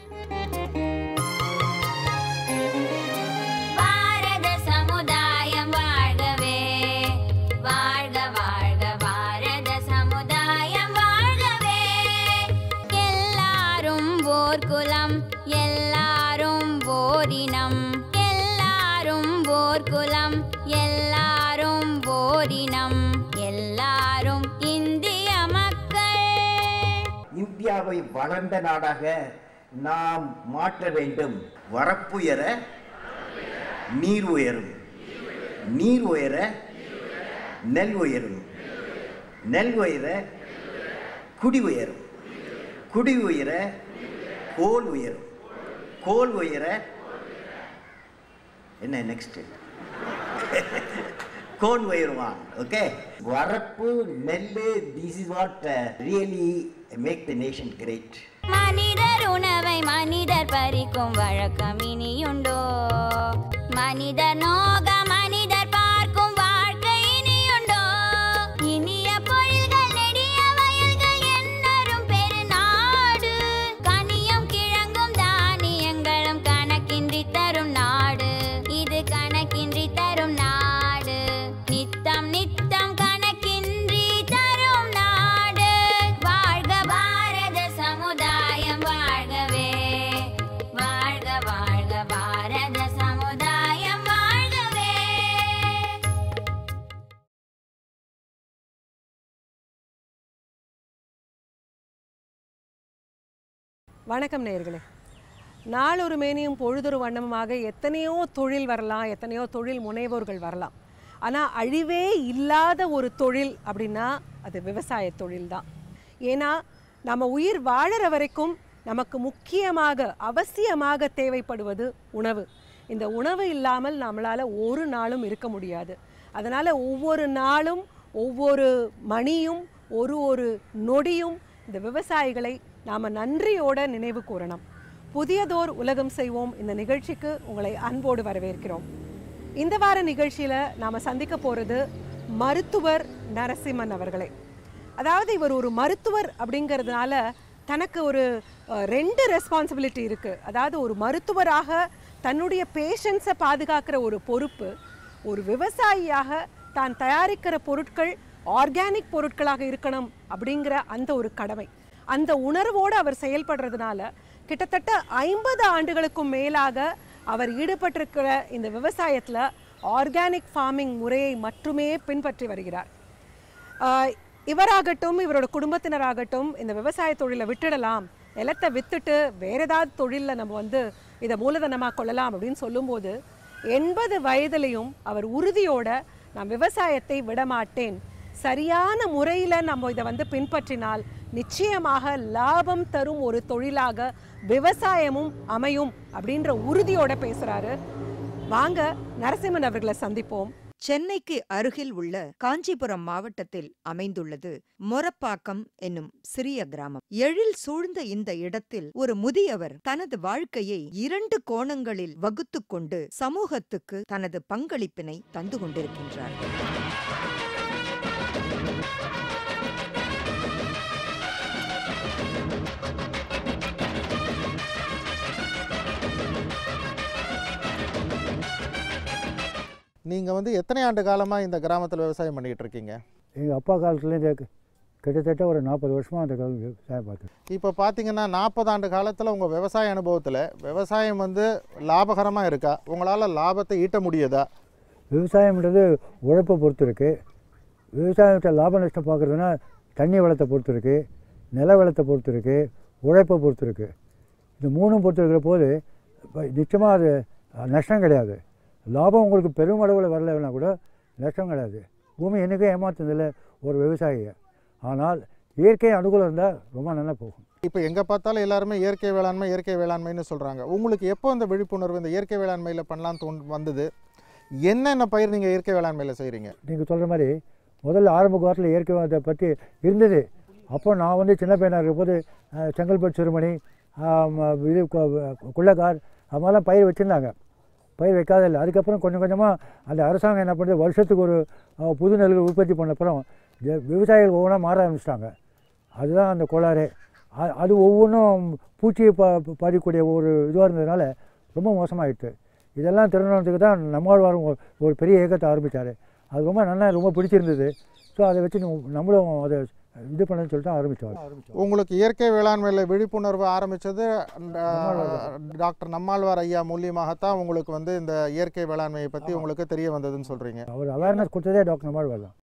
பாரத சமுதாயம் வாழ்கவே வாழ்க வாழ்க பாரத சமுதாயம் வாழ்கவே எல்லாரும் ஓர் குலம் எல்லாரும் ஓரினம் எல்லாரும் ஓர் குலம் எல்லாரும் ஓரினம் எல்லாரும் இந்திய மக்கள் இந்தியாவை வளர்ந்த நாடாக நாம் மாற்ற வேண்டும் வரப்புயர நீர் உயரும் நீர் உயர நெல் உயரும் நெல் உயர குடி உயரும் குடி உயர கோல் உயரும் கோல் உயர என்ன நெக்ஸ்ட் கோல் உயருவான் ஓகே வரப்பு நெல்லு this is what really make the nation great மனிதர் உணவை மனிதர் பறிக்கும் வழக்கம் இனியுண்டோ மனிதர் நோக மனிதர் பார்க்கும் வாழ்க்கை இனியுண்டோ இனிய பொழில்கள் நெடிய வயல்கள் என்னரும் பெருநாடு கனியும் கிழங்கும் தானியங்களும் கணக்கின்றி தரும் நாடு இது கணக்கின்றி தரும் நாடு நித்தம் நித்தம் கணக்கின்றி தரும் நாடு வாழ்க பாரத சமுதாயம் வாழ்கவே வாழ்க வாழ்க பாரத சமுதாயம் வாழ்கவே வணக்கம் நேயர்களே நாளொரு மேனியும் பொழுதொரு வண்ணமுமாக எத்தனையோ தொழில் வரலாம் எத்தனையோ தொழில் முனைவோர்கள் வரலாம் ஆனால் அழிவே இல்லாத ஒரு தொழில் அப்படின்னா அது விவசாய தொழில் தான் ஏன்னா நம்ம உயிர் வாழற வரைக்கும் நமக்கு முக்கியமாக அவசியமாக தேவைப்படுவது உணவு இந்த உணவு இல்லாமல் நம்மளால் ஒரு நாளும் இருக்க முடியாது அதனால் ஒவ்வொரு நாளும் ஒவ்வொரு மணியும் ஒரு ஒரு நொடியும் இந்த விவசாயிகளை நாம் நன்றியோட நினைவு கூறணும் புதியதோர் உலகம் செய்வோம் இந்த நிகழ்ச்சிக்கு உங்களை அன்போடு வரவேற்கிறோம் இந்த வார நிகழ்ச்சியில் நாம் சந்திக்க போகிறது மருத்துவர் நரசிம்மன் அவர்களை அதாவது இவர் ஒரு மருத்துவர் அப்படிங்கிறதுனால தனக்கு ஒரு அஹ், ரெண்டு ரெஸ்பான்சிபிலிட்டி இருக்குது அதாவது ஒரு மருத்துவராக தன்னுடைய பேஷண்ட்ஸை பாதுகாக்கிற ஒரு பொறுப்பு ஒரு விவசாயியாக தான் தயாரிக்கிற பொருட்கள் ஆர்கானிக் பொருட்களாக இருக்கணும் அப்படிங்கிற அந்த ஒரு கடமை அந்த உணர்வோடு அவர் செயல்படுறதுனால கிட்டத்தட்ட ஐம்பது ஆண்டுகளுக்கும் மேலாக அவர் ஈடுபட்டிருக்கிற இந்த விவசாயத்தில் ஆர்கானிக் ஃபார்மிங் முறையை மட்டுமே பின்பற்றி வருகிறார் ஆஹ் இவராகட்டும் இவரோட குடும்பத்தினராகட்டும் இந்த விவசாய தொழிலை விட்டுடலாம் நிலத்தை வித்துட்டு வேற ஏதாவது தொழிலில் நம்ம வந்து இதை மூலதனமாக கொள்ளலாம் அப்படின்னு சொல்லும்போது எண்பது வயதிலையும் அவர் உறுதியோட நான் விவசாயத்தை விடமாட்டேன் சரியான முறையில் நம்ம இதை வந்து பின்பற்றினால் நிச்சயமாக லாபம் தரும் ஒரு தொழிலாக விவசாயமும் அமையும் அப்படின்ற உறுதியோட பேசுறாரு வாங்க நரசிம்மன் அவர்களை சந்திப்போம் சென்னைக்கு அருகில் உள்ள காஞ்சிபுரம் மாவட்டத்தில் அமைந்துள்ளது மொரப்பாக்கம் என்னும் சிறிய கிராமம் எழில் சூழ்ந்த இந்த இடத்தில் ஒரு முதியவர் தனது வாழ்க்கையை இரண்டு கோணங்களில் வகுத்துக் கொண்டு சமூகத்துக்கு தனது பங்களிப்பினை தந்து கொண்டிருக்கின்றார் நீங்கள் வந்து எத்தனை ஆண்டு காலமாக இந்த கிராமத்தில் விவசாயம் பண்ணிகிட்டு இருக்கீங்க எங்கள் அப்பா காலத்துலேருந்து கிட்டத்தட்ட ஒரு நாற்பது வருஷமாக அந்த காலம் விவசாயம் பார்த்து இப்போ பார்த்தீங்கன்னா நாற்பது ஆண்டு காலத்தில் உங்கள் விவசாய அனுபவத்தில் விவசாயம் வந்து லாபகரமாக இருக்கா உங்களால் லாபத்தை ஈட்ட முடியுதா விவசாயம்ன்றது உழைப்பை பொறுத்து இருக்குது விவசாயத்தை லாப நஷ்டம் பார்க்குறதுனா தண்ணி வளத்தை பொறுத்து இருக்குது நில வளத்தை பொறுத்து இருக்குது உழைப்பை பொறுத்து இருக்குது இந்த மூணும் பொறுத்து இருக்கிற போது நிச்சயமாக அது அஹ், நஷ்டம் கிடையாது லாபம் உங்களுக்கு பெருமளவில் வரலைன்னா கூட நஷ்டம் கிடையாது பூமி என்றைக்கும் ஏமாத்துனதில்லை ஒரு விவசாயியை ஆனால் இயற்கை அனுகூலம் இருந்தால் ரொம்ப நல்லா போகும் இப்போ எங்கே பார்த்தாலும் எல்லாருமே இயற்கை வேளாண்மை இயற்கை வேளாண்மைன்னு சொல்கிறாங்க உங்களுக்கு எப்போ இந்த விழிப்புணர்வு இந்த இயற்கை வேளாண்மையில் பண்ணலாம் தோன் வந்தது என்னென்ன பயிர் நீங்கள் இயற்கை வேளாண்மையில் செய்கிறீங்க நீங்கள் சொல்கிற மாதிரி முதல்ல ஆரம்ப காலத்தில் இயற்கை அதை பற்றி இருந்தது அப்போ நான் வந்து சின்ன பையனாக இருக்கும்போது அஹ், செங்கல்பட்டு சிறுமணி ஆம், இது கு- குள்ளக்கார் அது மாதிரிலாம் பயிர் வச்சுருந்தாங்க பயிர் வைக்காத இல்லை அதுக்கப்புறம் கொஞ்சம் கொஞ்சமாக அந்த அரசாங்கம் என்ன பண்ணுது வருஷத்துக்கு ஒரு அஹ், புது நெல்கள் உற்பத்தி பண்ண அப்புறம் ஜ- விவசாயிகள் ஒவ்வொன்றா மாற ஆரம்பிச்சிட்டாங்க அதுதான் அந்த கோளாறு அ- அது ஒவ்வொன்றும் பூச்சியை பா பாதிக்கக்கூடிய ஒரு இதுவாக இருந்ததுனால ரொம்ப மோசமாயிடுச்சு இதெல்லாம் திருநெல்வேலிக்கு தான் நம்மாழ்வாரும் ஒரு- ஒரு பெரிய இயக்கத்தை ஆரம்பித்தார் அது ரொம்ப நல்லா ரொம்ப பிடிச்சிருந்தது ஸோ அதை வச்சு நம்ம- நம்மளும் அதை இது பண்ணணும்னு சொல்லிட்டு ஆரம்பித்தோம் ஆரம்பித்தோம் உங்களுக்கு இயற்கை வேளாண்மையில் விழிப்புணர்வு ஆரம்பித்தது டாக்டர் நம்மாழ்வார் ஐயா மூலியமாகத்தான் உங்களுக்கு வந்து இந்த இயற்கை வேளாண்மையை பற்றி உங்களுக்கு தெரிய வந்ததுன்னு சொல்கிறீங்க அவர் அவேர்னஸ் கொடுத்ததே டாக்டர் நம்மாழ்வார் தான்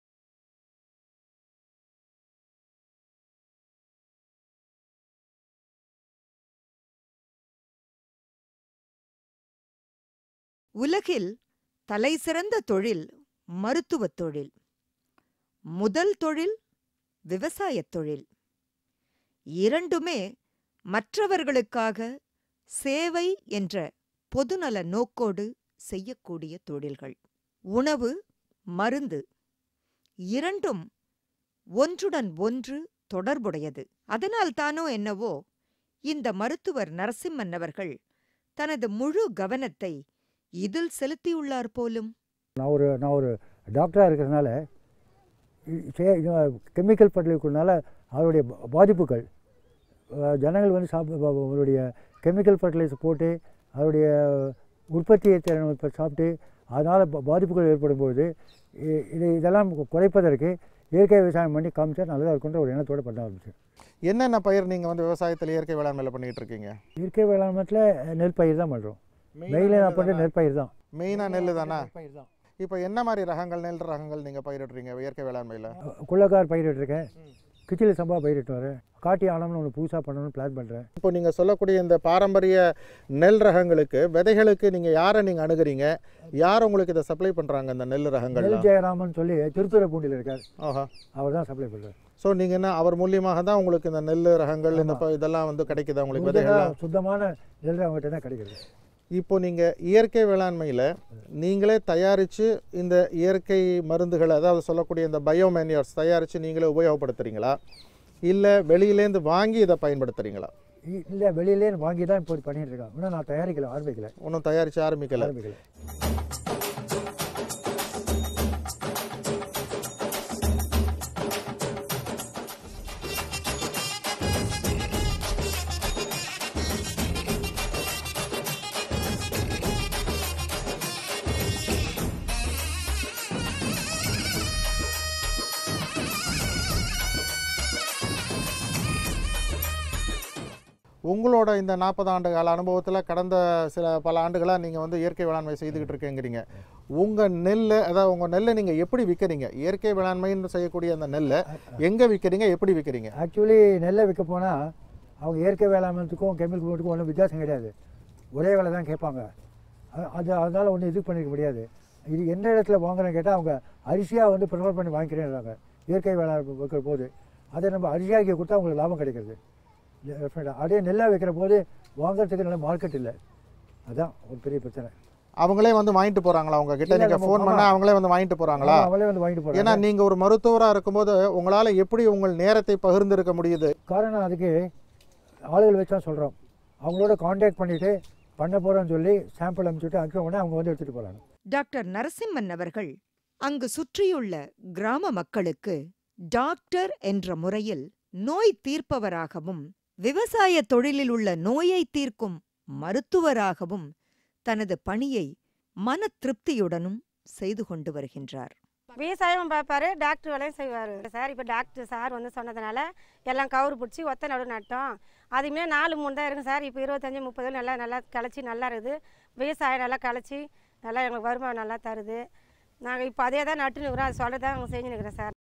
உலகில் தலைசிறந்த தொழில் மருத்துவத் தொழில் முதல் தொழில் விவசாயத் தொழில் இரண்டுமே மற்றவர்களுக்காக சேவை என்ற பொதுநல நோக்கோடு செய்யக்கூடிய தொழில்கள் உணவு மருந்து இரண்டும் ஒன்றுடன் ஒன்று தொடர்புடையது அதனால்தானோ என்னவோ இந்த மருத்துவர் நரசிம்மன் அவர்கள் தனது முழு கவனத்தை இதில் செலுத்தியுள்ளார் போலும் நான் ஒரு நான் ஒரு டாக்டராக இருக்கிறதுனால கெமிக்கல் ஃபர்டிலைசர்னால அதனுடைய பா- பாதிப்புகள் அஹ், ஜனங்கள் வந்து சாப்பிட அவருடைய கெமிக்கல் ஃபர்டிலைசர் போட்டு அதனுடைய உற்பத்தியை திறன் இப்ப சாப்பிட்டு அதனால் பாதிப்புகள் ஏற்படும் போது இ- இது இதெல்லாம் கு- குறைப்பதற்கு இயற்கை விவசாயம் பண்ணி காமிச்சா நல்லதாக இருக்குன்ற ஒரு எண்ணத்தோடு பண்ண ஆரம்பிச்சேன் என்னென்ன பயிர் நீங்கள் வந்து விவசாயத்தில் இயற்கை வேளாண்மையில் பண்ணிகிட்டு இருக்கீங்க இயற்கை வேளாண்மையில் நெல் பயிர் தான் பண்ணுறோம் மெயினாக நான் பண்ணுறது நெற்பயிர் தான் மெயினாக நெல் தானே பயிர் தான் இப்போ என்ன மாதிரி ரகங்கள் நெல் ரகங்கள் நீங்கள் பயிரிடுறீங்க இயற்கை வேளாண்மையில் குள்ளக்கார் பயிரிட்டிருக்கேன் கிச்சிலி சம்பா பயிரிட்டு வரேன் காட்டி ஆனம்னு ஒன்று புதுசாக பண்ணணும்னு பிளான் பண்ணுறேன் இப்போ நீங்கள் சொல்லக்கூடிய இந்த பாரம்பரிய நெல் ரகங்களுக்கு விதைகளுக்கு நீங்கள் யாரை நீங்கள் அணுகுறீங்க யார் உங்களுக்கு இதை சப்ளை பண்ணுறாங்க இந்த நெல் நெல் ரகங்கள்லாம் ஜெயராமன் சொல்லி திருத்துறைப்பூண்டியில் இருக்கார் ஆஹா அவர் தான் சப்ளை பண்ணுறார் ஸோ நீங்கள் என்ன அவர் மூலியமாக தான் உங்களுக்கு இந்த நெல் ரகங்கள் இந்த ப- இதெல்லாம் வந்து கிடைக்குதா உங்களுக்கு விதைகள்லாம் சுத்தமான நெல் அவங்ககிட்ட தான் கிடைக்கிறது இப்போ நீங்கள் இயற்கை வேளாண்மையில் நீங்களே தயாரித்து இந்த இயற்கை மருந்துகளை அதாவது சொல்லக்கூடிய இந்த பயோமேனியர்ஸ் தயாரித்து நீங்களே உபயோகப்படுத்துறீங்களா இல்லை வெளியிலேருந்து வாங்கி இதை பயன்படுத்துறீங்களா இல்லை வெளியிலே வாங்கி தான் இப்போ பண்ணிட்டு இருக்கேன் இன்னும் நான் தயாரிக்கல ஆரம்பிக்கல ஒன்றும் தயாரித்து ஆரம்பிக்கல ஆரம்பிக்கல உங்களோட இந்த நாற்பது ஆண்டு கால அனுபவத்தில் கடந்த சில பல ஆண்டுகளாக நீங்கள் வந்து இயற்கை வேளாண்மை செய்துக்கிட்டு இருக்கேங்கிறீங்க உங்கள் நெல் அதாவது உங்கள் நெல்லை நீங்கள் எப்படி விற்கிறீங்க இயற்கை வேளாண்மைன்னு செய்யக்கூடிய அந்த நெல்லை எங்கே விற்கிறீங்க எப்படி விற்கிறீங்க ஆக்சுவலி நெல்லை விற்க போனால் அவங்க இயற்கை வேளாண்மைக்கும் கெமிக்கல் போட்டுக்கும் ஒன்றும் வித்தியாசம் கிடையாது ஒரே விலை தான் கேட்பாங்க அ- அது அதனால் ஒன்றும் இது பண்ணிக்க முடியாது இது எந்த இடத்துல வாங்குறேன்னு கேட்டால் அவங்க அரிசியாக வந்து ப்ரிஃபர் பண்ணி வாங்கிக்கிறேன்றாங்க இயற்கை வேளாண் வைக்கிற போது அதை நம்ம அரிசியாக்கி கொடுத்தா அவங்களுக்கு லாபம் கிடைக்கிறது டெஃபினட்டாக அதே நெல்லாக வைக்கிற போது வாங்குறதுக்கு நல்ல மார்க்கெட் இல்லை அதான் ஒரு பெரிய பிரச்சனை அவங்களே வந்து வாங்கிட்டு போகிறாங்களா உங்ககிட்ட இல்ல, நீங்கள் நம்ம ஃபோன் ஆமா. பண்ணால் அவங்களே வந்து வாங்கிட்டு போகிறாங்களா அவங்களே வந்து வாங்கிட்டு போகிறாங்க ஏன்னா நீங்கள் ஒரு மருத்துவராக இருக்கும்போது உங்களால் எப்படி உங்கள் நேரத்தை பகிர்ந்திருக்க முடியுது காரணம் அதுக்கு ஆளுகள் வச்சு தான் சொல்கிறோம் அவங்களோட காண்டாக்ட் பண்ணிவிட்டு பண்ண போகிறோன்னு சொல்லி சாம்பிள் அனுப்பிச்சுட்டு அனுப்பிச்ச உடனே அவங்க வந்து எடுத்துகிட்டு போகிறாங்க டாக்டர் நரசிம்மன் அவர்கள் அங்கு சுற்றியுள்ள கிராம மக்களுக்கு டாக்டர் என்ற முறையில் நோய் தீர்ப்பவராகவும் விவசாய தொழிலில் உள்ள நோயை தீர்க்கும் மருத்துவராகவும் தனது பணியை மன திருப்தியுடனும் செய்து கொண்டு வருகின்றார் விவசாயம் பார்ப்பாரு டாக்டர் வேலையும் செய்வார் சார் இப்போ டாக்டர் சார் வந்து சொன்னதுனால எல்லாம் கவுரு பிடிச்சி ஒத்த நடு நட்டோம் அதுமே நாலு மூணு தான் இருக்கும் சார் இப்போ இருபத்தஞ்சி முப்பது நல்லா நல்லா கிளச்சி நல்லா இருக்குது விவசாயம் நல்லா கிளச்சி நல்லா எங்களுக்கு வருமானம் நல்லா தருது நாங்கள் இப்போ அதே தான் நட்டுன்னு இருக்கிறோம் அது சொல்ல தான் நாங்கள் செஞ்சுன்னு இருக்கிறோம் சார்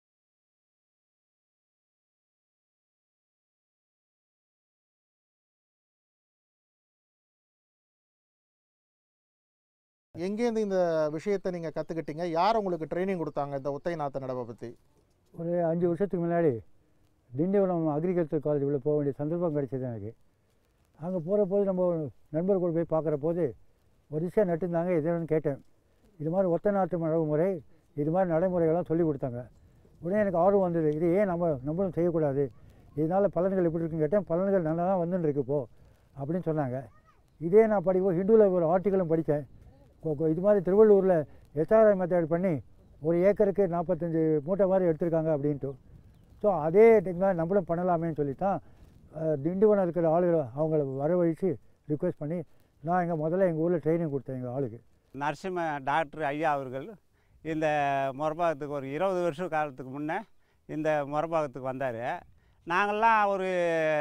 எங்கேருந்து இந்த விஷயத்தை நீங்கள் கற்றுக்கிட்டீங்க யார் உங்களுக்கு ட்ரைனிங் கொடுத்தாங்க இந்த ஒத்தை நாத்து நடவை பற்றி ஒரு அஞ்சு வருஷத்துக்கு முன்னாடி திண்டிவனம் அக்ரிகல்ச்சர் காலேஜ் உள்ள போக வேண்டிய சந்தர்ப்பம் கிடைச்சது எனக்கு அங்கே போகிற போது நம்ம நண்பர் கூட போய் பார்க்குற போது ஒரு விஷயம் நட்டுருந்தாங்க எதுன்னு கேட்டேன் இது மாதிரி ஒத்த நாட்டு நடவு முறை இது மாதிரி நடைமுறைகள்லாம் சொல்லி கொடுத்தாங்க உடனே எனக்கு ஆர்வம் வந்தது இது ஏன் நம்ம நம்மளும் செய்யக்கூடாது இதனால் பலன்கள் எப்படி இருக்குன்னு கேட்டேன் பலன்கள் நல்லா தான் வந்துன்னு இருக்கு இப்போ அப்படின்னு சொன்னாங்க இதே நான் படிக்கும் ஹிந்துவில் ஒரு ஆர்டிக்கலும் படித்தேன் கொ- கொ- இது மாதிரி திருவள்ளூரில் எஸ்ஆர்ஐ மெத்தட் பண்ணி ஒரு ஏக்கருக்கு நாற்பத்தஞ்சு மூட்டை மாதிரி எடுத்திருக்காங்க அப்படின்ட்டு ஸோ அதே டெக்னாலஜி நம்மளும் பண்ணலாமேன்னு சொல்லி தான் அஹ், திண்டிவனம் இருக்கிற ஆளுகளை அவங்கள வரவழைச்சு ரிக்வெஸ்ட் பண்ணி நான் எங்கள் முதல்ல எங்கள் ஊரில் ட்ரைனிங் கொடுத்தேன் எங்கள் ஆளுக்கு நரசிம்ம டாக்டர் ஐயா அவர்கள் இந்த முறப்பாக்கத்துக்கு ஒரு இருபது வருஷ காலத்துக்கு முன்னே இந்த முறப்பாக்கத்துக்கு வந்தார் நாங்கள்லாம் ஒரு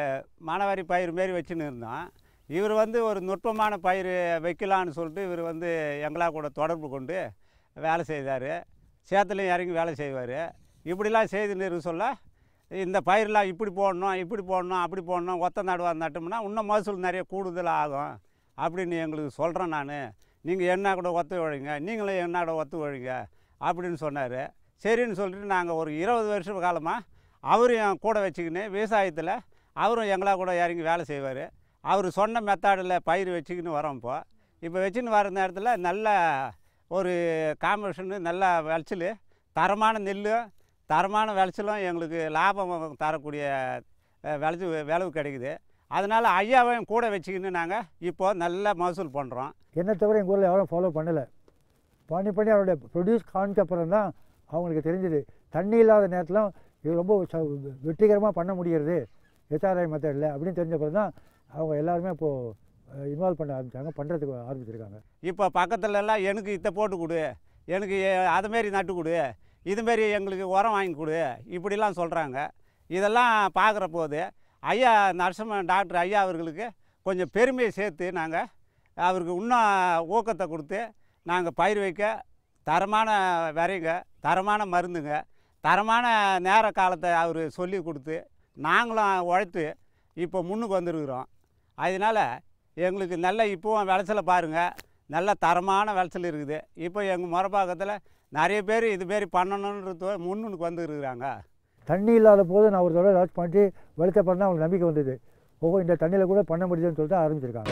மணவரி பயிர் மாரி வச்சுன்னு இருந்தோம் இவர் வந்து ஒரு நுட்பமான பயிர் வைக்கலான்னு சொல்லிட்டு இவர் வந்து எங்களா கூட தொடர்பு கொண்டு வேலை செய்தார் சேத்துலையும் இறங்கி வேலை செய்வார் இப்படிலாம் செய்துன்னு இருக்க சொல்ல இந்த பயிரெலாம் இப்படி போடணும் இப்படி போடணும் அப்படி போடணும் ஒத்த நடுவா நட்டோம்னா இன்னும் மகசூல் நிறைய கூடுதல் ஆகும் அப்படின்னு எங்களுக்கு சொல்கிறேன் நான் நீங்கள் என்ன கூட ஒத்து வழிங்க நீங்களும் என்ன கூட ஒத்து வழிங்க அப்படின்னு சொன்னார் சரின்னு சொல்லிட்டு நாங்கள் ஒரு இருபது வருஷ காலமாக அவரையும் கூட வச்சுக்கின்னு விவசாயத்தில் அவரும் எங்களா கூட இறங்கி வேலை செய்வார் அவர் சொன்ன மெத்தடில் பயிர் வச்சுக்கின்னு வரோம் இப்போ இப்போ வச்சுன்னு வர நேரத்தில் நல்ல ஒரு காம்படிஷனு நல்ல விளைச்சல் தரமான நெல்லும் தரமான விளைச்சலும் எங்களுக்கு லாபம் தரக்கூடிய அஹ், விளைச்சு விளைவு கிடைக்குது அதனால் ஐயாவையும் கூட வச்சுக்கின்னு நாங்கள் இப்போ நல்ல மகசூல் பண்ணுறோம் என்னை தவிர எங்கள் ஊரில் யாரும் ஃபாலோ பண்ணலை பண்ணி பண்ணி அவருடைய ப்ரொடியூஸ் காமிச்ச அப்புறம் தான் அவங்களுக்கு தெரிஞ்சது தண்ணி இல்லாத நேரத்தில் இது ரொம்ப ச- வெற்றிகரமாக பண்ண முடிகிறது எஸ்ஆர்ஐ மெத்தடில் அப்படின்னு தெரிஞ்ச அப்புறம் தான் அவங்க எல்லாருமே இப்போது இன்வால்வ் பண்ண ஆரம்பித்தாங்க பண்ணுறதுக்கு ஆரம்பிச்சிருக்காங்க இப்போ பக்கத்துல எல்லாம் எனக்கு இதை போட்டு கொடு எனக்கு எ- அதுமாரி நட்டு கொடு இதுமாரி எங்களுக்கு உரம் வாங்கி கொடு இப்படிலாம் சொல்கிறாங்க இதெல்லாம் பார்க்குற போது ஐயா நரசிம்ம டாக்டர் ஐயா அவர்களுக்கு கொஞ்சம் பெருமையை சேர்த்து நாங்கள் அவருக்கு இன்னும் ஊக்கத்தை கொடுத்து நாங்கள் பயிர் வைக்க தரமான விரைங்க தரமான மருந்துங்க தரமான நேர காலத்தை அவர் சொல்லி கொடுத்து நாங்களும் உழைத்து இப்போ முன்னுக்கு வந்திருக்கிறோம் அதனால் எங்களுக்கு நல்ல இப்போவும் விளைச்சலை பாருங்கள் நல்ல தரமான விளைச்சல் இருக்குது இப்போ எங்கள் முறப்பாக்கத்தில் நிறைய பேர் இதுமாரி பண்ணணுன்றது முன்னுக்கு வந்துருக்குறாங்க தண்ணி இல்லாத போது நான் ஒரு தடவை லான்ச் பண்ணிட்டு வெளுத்த பண்ண அவங்களுக்கு நம்பிக்கை வந்தது ஓஹோ இந்த தண்ணியில் கூட பண்ண முடியுதுன்னு சொல்லிட்டு ஆரம்பிச்சிருக்காங்க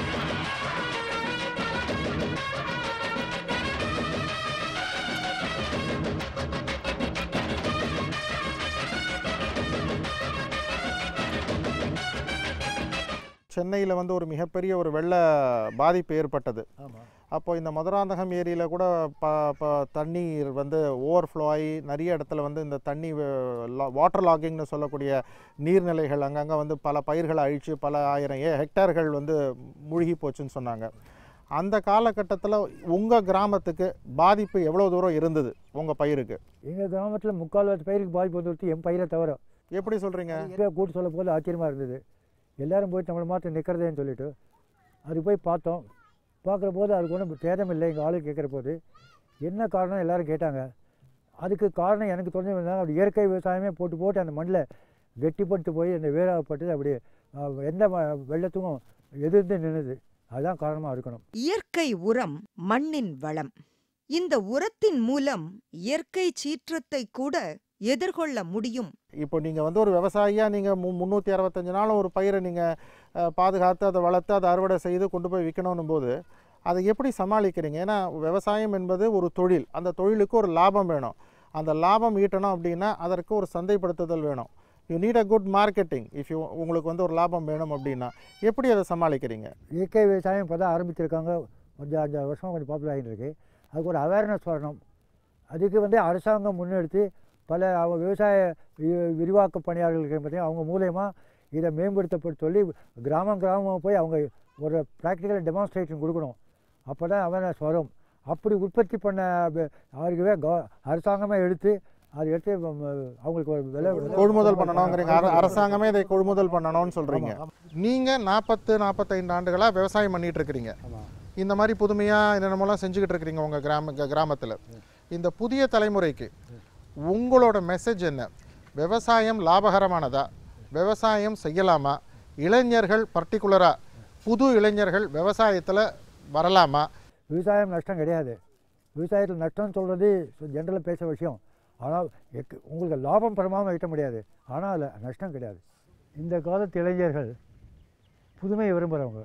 சென்னையில் வந்து ஒரு மிகப்பெரிய ஒரு வெள்ள பாதிப்பு ஏற்பட்டது ஆமாம் அப்போ இந்த மதுராந்தகம் ஏரியில் கூட ப ப தண்ணீர் வந்து ஓவர்ஃப்ளோ ஆகி நிறைய இடத்துல வந்து இந்த தண்ணி வாட்டர் லாகிங்னு சொல்லக்கூடிய நீர்நிலைகள் அங்கங்கே வந்து பல பயிர்களை அழித்து பல ஆயிரம் ஏ ஹெக்டேர்கள் வந்து மூழ்கி போச்சுன்னு சொன்னாங்க அந்த காலகட்டத்தில் உங்கள் கிராமத்துக்கு பாதிப்பு எவ்வளோ தூரம் இருந்தது உங்கள் பயிருக்கு எங்கள் கிராமத்தில் முக்கால்வாசி பயிருக்கு பாதிப்பு வந்துடுச்சு என் பயிரை தவிர எப்படி சொல்கிறீங்க ஏரியா கூட்டு சொல்ல போது ஆச்சரியமாக இருந்தது எல்லாரும் போய் நம்மளை மாற்ற நிற்கிறதேன்னு சொல்லிட்டு அது போய் பார்த்தோம் பார்க்குற போது அதுக்கு ஒன்றும் சேதம் இல்லை எங்கள் ஆளு கேட்குற போது என்ன காரணம் எல்லாரும் கேட்டாங்க அதுக்கு காரணம் எனக்கு தெரிஞ்சு அப்படி இயற்கை விவசாயமே போட்டு போட்டு அந்த மண்ணில் கெட்டிப்பட்டு போய் அந்த வேறாகப்பட்டது அப்படியே அஹ், எந்த ம- வெள்ளத்துக்கும் எதிர்த்து நின்றுது அதுதான் காரணமாக இருக்கணும் இயற்கை உரம் மண்ணின் வளம் இந்த உரத்தின் மூலம் இயற்கை சீற்றத்தை கூட எதிர்கொள்ள முடியும் இப்போ நீங்கள் வந்து ஒரு விவசாயியாக நீங்கள் மு முந்நூற்றி அறுபத்தஞ்சு நாளும் ஒரு பயிரை நீங்கள் பாதுகாத்து அதை வளர்த்து அதை அறுவடை செய்து கொண்டு போய் விற்கணும் போது அதை எப்படி சமாளிக்கிறீங்க ஏன்னா விவசாயம் என்பது ஒரு தொழில் அந்த தொழிலுக்கு ஒரு லாபம் வேணும் அந்த லாபம் ஈட்டணும் அப்படின்னா அதற்கு ஒரு சந்தைப்படுத்துதல் வேணும் you need a good marketing if you உங்களுக்கு வந்து ஒரு லாபம் வேணும் அப்படின்னா எப்படி அதை சமாளிக்கிறீங்க இயற்கை விவசாயம் இப்போ தான் ஆரம்பிச்சிருக்காங்க கொஞ்சம் அஞ்சாறு வருஷம் கொஞ்சம் பாப்புலர் ஆகிட்டு இருக்கு அதுக்கு ஒரு அவேர்னஸ் வரணும் அதுக்கு வந்து அரசாங்கம் முன்னெடுத்து பல அவங்க விவசாய வி- விரிவாக்க பணியாளர்களுக்கு பார்த்தீங்கன்னா அவங்க மூலயமா இதை மேம்படுத்தப்பட்டு சொல்லி கிராமம் கிராமம் போய் அவங்க ஒரு ப்ராக்டிக்கல் டெமான்ஸ்ட்ரேஷன் கொடுக்கணும் அப்போ தான் அவேர்னஸ் வரும் அப்படி உற்பத்தி பண்ண வ- அவருக்குவே கவ- அரசாங்கமே எடுத்து அதை எடுத்து ம- ம- அவங்களுக்கு ஒரு விலை விலை- கொள்முதல் பண்ணணுங்கிறீங்க அர- அரசாங்கமே இதை கொள்முதல் பண்ணணும்னு சொல்கிறீங்க நீங்கள் நாற்பத்து நாற்பத்தைந்து ஆண்டுகளாக விவசாயம் பண்ணிட்டு இருக்கிறீங்க ஆமாம் இந்த மாதிரி புதுமையாக என்னென்னமோலாம் செஞ்சுக்கிட்டு இருக்கிறீங்க உங்கள் கிராம கிராமத்தில் இந்த புதிய தலைமுறைக்கு உங்களோட மெசேஜ் என்ன விவசாயம் லாபகரமானதா விவசாயம் செய்யலாமா இளைஞர்கள் பர்டிகுலராக புது இளைஞர்கள் விவசாயத்தில் வரலாமா விவசாயம் நஷ்டம் கிடையாது விவசாயத்தில் நஷ்டம்னு சொல்கிறது ஜென்ரலாக பேச விஷயம் ஆனால் எக்கு உங்களுக்கு லாபம் பெறமாமல் ஈட்ட முடியாது ஆனால் அதில் நஷ்டம் கிடையாது இந்த காலத்து இளைஞர்கள் புதுமையை விரும்புகிறவங்க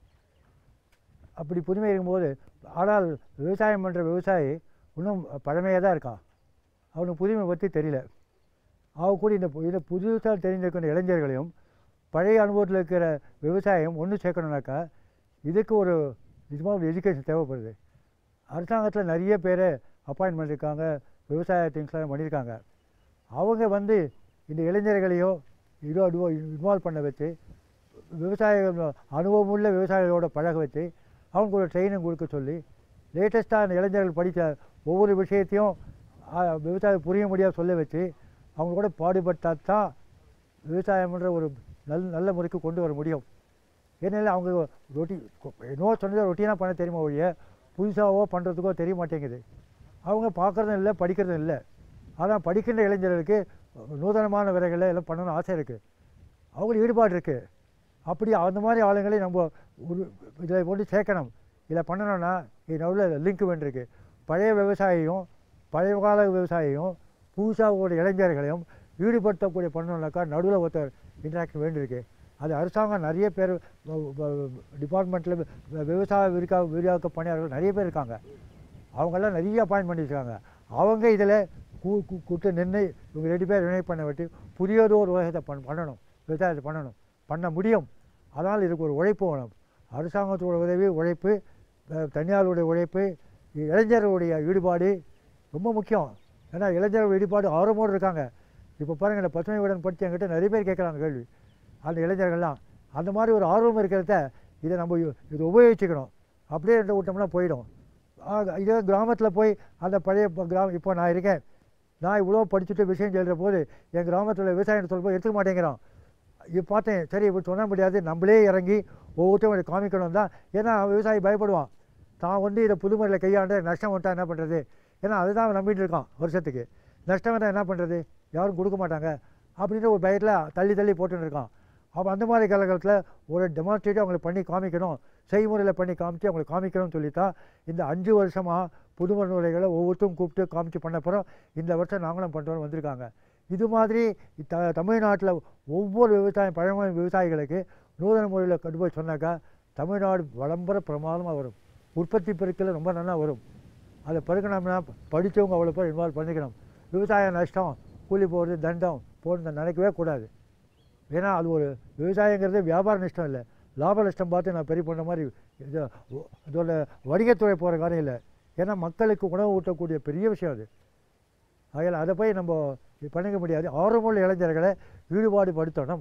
அப்படி புதுமை இருக்கும்போது ஆனால் விவசாயம் பண்ணுற விவசாயி இன்னும் பழமையாக தான் இருக்கான் அவனுக்கு புதுமை பற்றி தெரியல அவ கூட இந்த பு- இதை புதுசாக தெரிஞ்சிருக்கிற இளைஞர்களையும் பழைய அனுபவத்தில் இருக்கிற விவசாயம் ஒன்று சேர்க்கணுனாக்கா இதுக்கு ஒரு நிஜமாக ஒரு எஜுகேஷன் தேவைப்படுது அரசாங்கத்தில் நிறைய பேர் அப்பாயின்ட் பண்ணியிருக்காங்க விவசாய திங்ஸ்லாம் பண்ணியிருக்காங்க அவங்க வந்து இந்த இளைஞர்களையோ இதோ அதுவோ இன்வால்வ் பண்ண வச்சு விவசாய அனுபவமுள்ள விவசாயிகளோட பழக வச்சு அவங்களுக்கு ஒரு ட்ரைனிங் கொடுக்க சொல்லி லேட்டஸ்ட்டாக அந்த இளைஞர்கள் படித்த ஒவ்வொரு விஷயத்தையும் ஆ, விவசாயம் புரிய முடியாத சொல்ல வச்சு அவங்க கூட பாடுபட்டால் தான் விவசாயம்ன்ற ஒரு நல்ல நல்ல முறைக்கு கொண்டு வர முடியும் ஏன்னா அவங்க ரொட்டி என்னவோ சொன்னதை ரொட்டீனாக பண்ண தெரியுமா ஒழிய புதுசாகவோ பண்ணுறதுக்கோ தெரிய மாட்டேங்குது அவங்க பார்க்குறதும் இல்லை படிக்கிறதும் இல்லை ஆனால் படிக்கின்ற இளைஞர்களுக்கு நூதனமான வேலைகளை எல்லாம் பண்ணணும்னு ஆசை இருக்குது அவங்களுக்கு ஈடுபாடு இருக்குது அப்படி அந்த மாதிரி ஆளுங்களை நம்ம ஒரு இதில் கொண்டு சேர்க்கணும் இதில் பண்ணணும்னா இது நடுவில் லிங்க் வேண்டியிருக்கு பழைய விவசாயியும் பழைய கால விவசாயியும் புதுசாக ஒரு இளைஞர்களையும் ஈடுபடுத்தக்கூடிய பண்ணணும்னாக்கா நடுவில் ஒருத்தர் இன்ட்ராக்ஷன் வேண்டியிருக்கு அது அரசாங்கம் நிறைய பேர் டிபார்ட்மெண்ட்டில் விவசாய விரிக்கா விரிவாக்க பணியாளர்கள் நிறைய பேர் இருக்காங்க அவங்கெல்லாம் நிறைய அப்பாயின்ட் பண்ணியிருக்காங்க அவங்க இதில் கூ கூ- கூட்டு நின்று இவங்க ரெண்டு பேர் இணை பண்ண விட்டு புதியதோ ஒரு உலகத்தை பண் பண்ணணும் விவசாயத்தை பண்ணணும் பண்ண முடியும் அதனால் இதுக்கு ஒரு உழைப்பு வேணும் அரசாங்கத்தோட உதவி உழைப்பு அஹ், தனியாருடைய உழைப்பு இளைஞர்களுடைய ஈடுபாடு ரொம்ப முக்கியம் ஏன்னா இளைஞர்கள் ஈடுபாடு ஆர்வமோடு இருக்காங்க இப்போ பாருங்கள் இந்த பசுமை உடன் படித்து என்கிட்ட நிறைய பேர் கேட்குறாங்க கேள்வி அந்த இளைஞர்கள்லாம் அந்த மாதிரி ஒரு ஆர்வம் இருக்கிறத இதை நம்ம யு- இது உபயோகிச்சுக்கணும் அப்படியே ரெண்டு விட்டோம்னா போயிடும் ஆக, இதே கிராமத்தில் போய் அந்த பழைய ப- கிராமம் இப்போ நான் இருக்கேன் நான் இவ்வளோ படிச்சுட்டு விஷயம் சொல்கிற போது என் கிராமத்தில் விவசாயம் சொல்லும்போது எடுத்துக்க மாட்டேங்கிறான் இது பார்த்தேன் சரி இப்படி சொல்ல முடியாது நம்மளே இறங்கி ஒவ்வொருத்தரும் காமிக்கணும் தான் ஏன்னா விவசாயி பயப்படுவான் தான் வந்து இதை புதுமுறையில் கையாண்டு நஷ்டம் வந்தால் என்ன பண்ணுறது ஏன்னா அதுதான் அவன் நம்பிட்டு இருக்கான் வருஷத்துக்கு நஷ்டம் வந்தால் என்ன பண்ணுறது யாரும் கொடுக்க மாட்டாங்க அப்படின்ற ஒரு பயத்தில் தள்ளி தள்ளி போட்டுன்னு இருக்கான் அப்போ அந்த மாதிரி காலகட்டத்தில் ஒரு டெமான்ஸ்ட்ரேட்டிவ் அவங்களுக்கு பண்ணி காமிக்கணும் செய்முறையில் பண்ணி காமிச்சு அவங்களுக்கு காமிக்கணும்னு சொல்லித்தான் இந்த அஞ்சு வருஷமாக புதுமை முறைகளை ஒவ்வொருத்தரும் கூப்பிட்டு காமிச்சு பண்ண அப்புறம் இந்த வருஷம் நாங்களும் பண்ணுறோம் வந்திருக்காங்க இது மாதிரி த தமிழ்நாட்டில் ஒவ்வொரு விவசாயம் பழமை விவசாயிகளுக்கு நூதன முறையில் கொண்டு போய் சொன்னாக்கா தமிழ்நாடு வளம்பர பிரமாதமாக வரும் உற்பத்தி பெருக்கில் ரொம்ப நல்லா வரும் அதை பெருக்கணும்னா படித்தவங்க அவ்வளோ பேர் இன்வால்வ் பண்ணிக்கணும் விவசாய நஷ்டம் கூலி போகிறது தண்டம் போகிறது நினைக்கவே கூடாது ஏன்னா அது ஒரு விவசாயங்கிறது வியாபார நஷ்டம் இல்லை லாப நஷ்டம் பார்த்து நான் பெரிய பண்ண மாதிரி இது ஒ- இதோட வணிகத்துறை போகிற காரியம் இல்லை ஏன்னா மக்களுக்கு உணவு ஊட்டக்கூடிய பெரிய விஷயம் அது அதில் அதை போய் நம்ம இது பண்ணிக்க முடியாது ஆர்வமுள்ள இளைஞர்களை ஈடுபாடு படுத்தணும்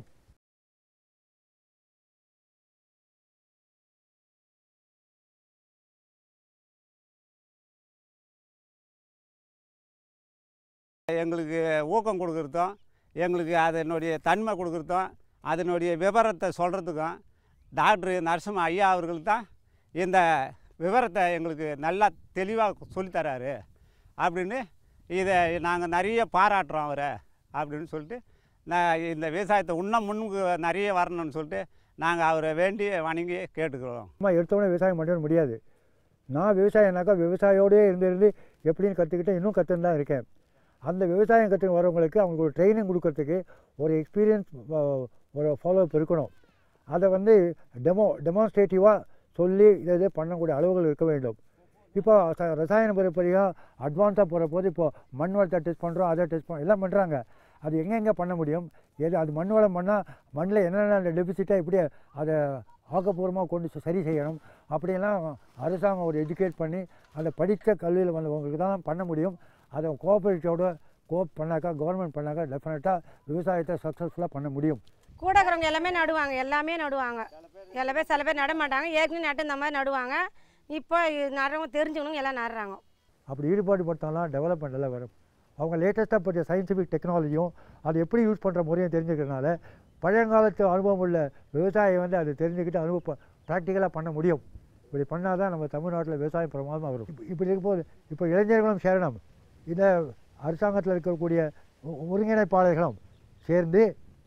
எங்களுக்கு ஊக்கம் கொடுக்குறதும் எங்களுக்கு அதனுடைய தன்மை கொடுக்குறதும் அதனுடைய விவரத்தை சொல்கிறதுக்கும் டாக்டர் நரசிம்ம ஐயா அவர்கள் தான் இந்த விவரத்தை எங்களுக்கு நல்லா தெளிவாக சொல்லித்தராரு அப்படின்னு இதை நாங்கள் நிறைய பாராட்டுறோம் அவரை அப்படின்னு சொல்லிட்டு நான் இந்த விவசாயத்தை இன்னும் முன்னுக்கு நிறைய வரணும்னு சொல்லிட்டு நாங்கள் அவரை வேண்டி வணங்கி கேட்டுக்கிறோம் சும்மா எடுத்தோடனே விவசாயம் பண்ண முடியாது நான் விவசாயம்னாக்கா விவசாயோடயே இருந்து இருந்து எப்படின்னு கற்றுக்கிட்டேன் இன்னும் கற்றுன்னு தான் இருக்கேன் அந்த விவசாயம் கற்றுன்னு வரவங்களுக்கு அவங்களுக்கு ஒரு ட்ரைனிங் கொடுக்கறதுக்கு ஒரு எக்ஸ்பீரியன்ஸ் ஒரு ஃபாலோஅப் இருக்கணும் அதை வந்து டெமோ டெமான்ஸ்ட்ரேட்டிவாக சொல்லி இதை இதை பண்ணக்கூடிய அளவுகள் இருக்க வேண்டும் இப்போ ச- ரசாயன முறைப்படியாக அட்வான்ஸாக போகிற போது இப்போ மண் வளத்தை டெஸ்ட் பண்ணுறோம் அதை டெஸ்ட் பண்ணுறோம் எல்லாம் பண்ணுறாங்க அது எங்கெங்கே பண்ண முடியும் எது அது மண் வளம் பண்ணால் மண்ணில் என்னென்ன டெபிசிட்டாக எப்படி அதை ஆக்கப்பூர்வமாக கொண்டு ச- சரி செய்யணும் அப்படியெல்லாம் அரசாங்கம் ஒரு எஜுகேட் பண்ணி அந்த படித்த கல்வியில் வந்தவங்களுக்கு தான் பண்ண முடியும் அதை கோஆப்ரேட்டிவோட கோப் பண்ணாக்கா கவர்மெண்ட் பண்ணாக்கா டெஃபினட்டாக விவசாயத்தை சக்ஸஸ்ஃபுல்லாக பண்ண முடியும் கூட இருக்கிறவங்க எல்லாமே நடுவாங்க எல்லாமே நடுவாங்க எல்லா பேர் சில பேர் நட மாட்டாங்க ஏற்கனவே நட்டு இந்த மாதிரி நடுவாங்க இப்போ நடுறவங்க தெரிஞ்சவங்க எல்லாம் நடுறாங்க அப்படி ஈடுபாடு படுத்தாலாம் டெவலப்மெண்ட் எல்லாம் வரும் அவங்க லேட்டஸ்ட்டாக பற்றிய சயின்டிஃபிக் டெக்னாலஜியும் அதை எப்படி யூஸ் பண்ணுற முறையும் தெரிஞ்சுக்கிறதுனால பழங்காலத்து அனுபவம் உள்ள விவசாயி வந்து அதை தெரிஞ்சுக்கிட்டு அனுபவ ப்ராக்டிக்கலாக பண்ண முடியும் இப்படி பண்ணால் தான் நம்ம தமிழ்நாட்டில் விவசாயம் பிரமாதமாக வரும் இப்ப- இப்படி இருக்கும்போது இப்போ இளைஞர்களும் சேரணும் இதை அரசாங்கத்தில் இருக்கக்கூடிய ஒ- ஒருங்கிணைப்பாளர்களும் சேர்ந்து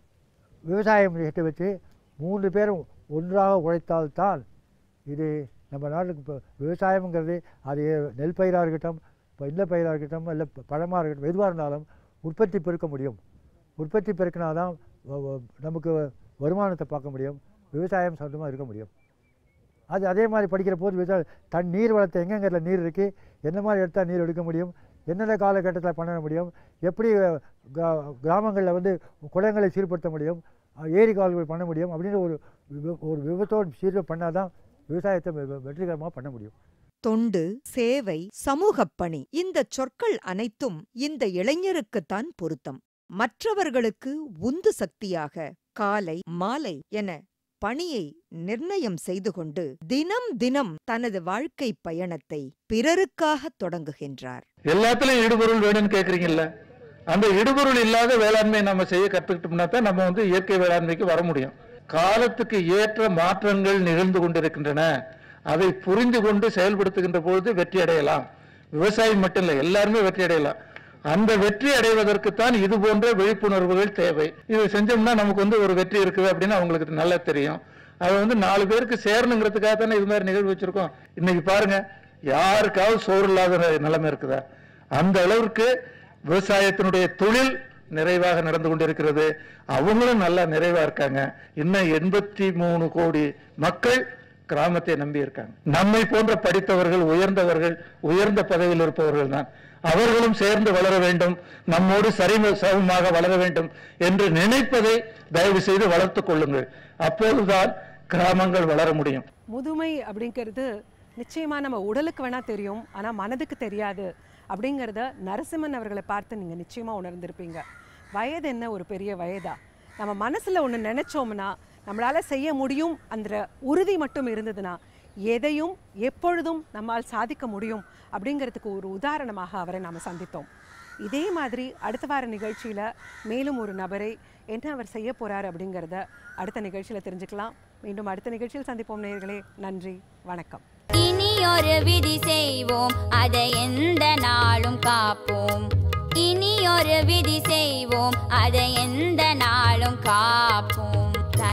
விவசாயம் எட்டு வச்சு மூன்று பேரும் ஒன்றாக உழைத்தால்தான் இது நம்ம நாட்டுக்கு இப்போ விவசாயம்ங்கிறது அது நெல் பயிராக இருக்கட்டும் இப்போ இந்த பயிராக இருக்கட்டும் இல்லை ப- பழமாக இருக்கட்டும் எதுவாக இருந்தாலும் உற்பத்தி பெருக்க முடியும் உற்பத்தி பெருக்கினா தான் வ- வ- நமக்கு வருமானத்தை பார்க்க முடியும் விவசாயம் சொந்தமாக இருக்க முடியும் அது அதே மாதிரி படிக்கிற போது விவசாயம் தன் நீர் வளத்தை எங்கெங்கே நீர் இருக்குது என்ன மாதிரி எடுத்தால் நீர் எடுக்க முடியும் எந்தெந்த காலகட்டத்தில் பண்ண முடியும் எப்படி கிரா- கிராமங்களில் வந்து குளங்களை சீர்படுத்த முடியும் அஹ் ஏரி கால்கள் பண்ண முடியும் அப்படின்னு ஒரு விவ- ஒரு விபத்தோடு சீர் பண்ணால் தான் விவசாயத்தை வெ- வெ- வெற்றிகரமாக பண்ண முடியும் தொண்டு சேவை சமூகப் பணி இந்தச் சொற்கள் அனைத்தும் இந்த இளைஞருக்குத்தான் பொருத்தம் மற்றவர்களுக்கு உந்து சக்தியாக காலை மாலை என பணியை நிர்ணயம் செய்து கொண்டு தினம் தினம் தனது வாழ்க்கை பயணத்தை பிறருக்காக தொடங்குகின்றார் எல்லாத்துலயும் இடுபொருள் வேணும்னு கேக்குறீங்கல்ல அந்த இடுபொருள் இல்லாத வேளாண்மை நம்ம செய்ய கற்றுக்கிட்டோம்னா தான் நம்ம வந்து இயற்கை வேளாண்மைக்கு வர முடியும் காலத்துக்கு ஏற்ற மாற்றங்கள் நிகழ்ந்து கொண்டிருக்கின்றன அதை புரிந்து கொண்டு செயல்படுத்துகின்ற பொழுது வெற்றி அடையலாம் விவசாயி மட்டும் இல்லை எல்லாருமே வெற்றி அடையலாம் அந்த வெற்றி அடைவதற்குத்தான் இது போன்ற விழிப்புணர்வுகள் தேவை இது செஞ்சோம்னா நமக்கு வந்து ஒரு வெற்றி இருக்குது அப்படின்னு அவங்களுக்கு நல்லா தெரியும் அது வந்து நாலு பேருக்கு சேரணுங்கிறதுக்காக தானே இது மாதிரி நிகழ்வு வச்சிருக்கோம் இன்னைக்கு பாருங்க யாருக்காவது சோறு இல்லாத நிலைமை இருக்குதா அந்த அளவிற்கு விவசாயத்தினுடைய தொழில் நிறைவாக நடந்து கொண்டிருக்கிறது அவங்களும் நல்லா நிறைவா இருக்காங்க இன்னும் எண்பத்தி மூணு கோடி மக்கள் கிராமத்தை நம்பி இருக்காங்க நம்மை போன்ற படித்தவர்கள் உயர்ந்தவர்கள் உயர்ந்த பதவியில் இருப்பவர்கள் தான் அவர்களும் சேர்ந்து வளர வேண்டும் நம்மோடு சரிம சமமாக வளர வேண்டும் என்று நினைப்பதை தயவு செய்து வளர்த்துக் கொள்ளுங்கள் அப்போதுதான் கிராமங்கள் வளர முடியும் முதுமை அப்படிங்கிறது நிச்சயமா நம்ம உடலுக்கு வேணா தெரியும் ஆனா மனதுக்கு தெரியாது அப்படிங்கிறத நரசிம்மன் அவர்களை பார்த்து நீங்க நிச்சயமா உணர்ந்திருப்பீங்க வயது என்ன ஒரு பெரிய வயதா நம்ம மனசுல ஒன்று நினைச்சோம்னா நம்மளால செய்ய முடியும் அந்த உறுதி மட்டும் இருந்ததுன்னா எதையும் எப்பொழுதும் நம்மால் சாதிக்க முடியும் அப்படிங்கிறதுக்கு ஒரு உதாரணமாக அவரை நாம் சந்தித்தோம் இதே மாதிரி அடுத்த வார நிகழ்ச்சியில் மேலும் ஒரு நபரை என்ன அவர் செய்ய போறார் அப்படிங்கிறத அடுத்த நிகழ்ச்சியில் தெரிஞ்சுக்கலாம் மீண்டும் அடுத்த நிகழ்ச்சியில் சந்திப்போம் நேயர்களே நன்றி வணக்கம் இனி ஒரு விதி செய்வோம் அதை எந்த நாளும் காப்போம் இனி ஒரு விதி செய்வோம் அதை எந்த நாளும் காப்போம்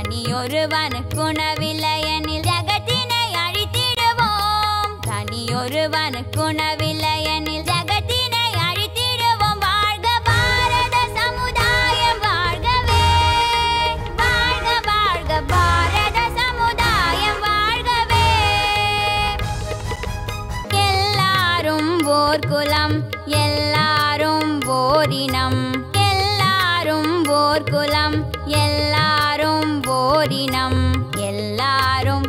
தனியொருவனுக்குணவில்லையெனில் ஜகத்தினை அழித்திடுவோம் தனியொருவனுக்குணவில்லையெனில் ஜகத்தினை அழித்திடுவோம் வாழ்க பாரத சமுதாயம் வாழ்கவே வாழ்க வாழ்க பாரத சமுதாயம் வாழ்கவே எல்லாரும் ஓர் குலம் எல்லாரும் ஓரினம் எல்லாரும் ஓர் குலம் எல்லாரும் ஓரினம் எல்லாரும்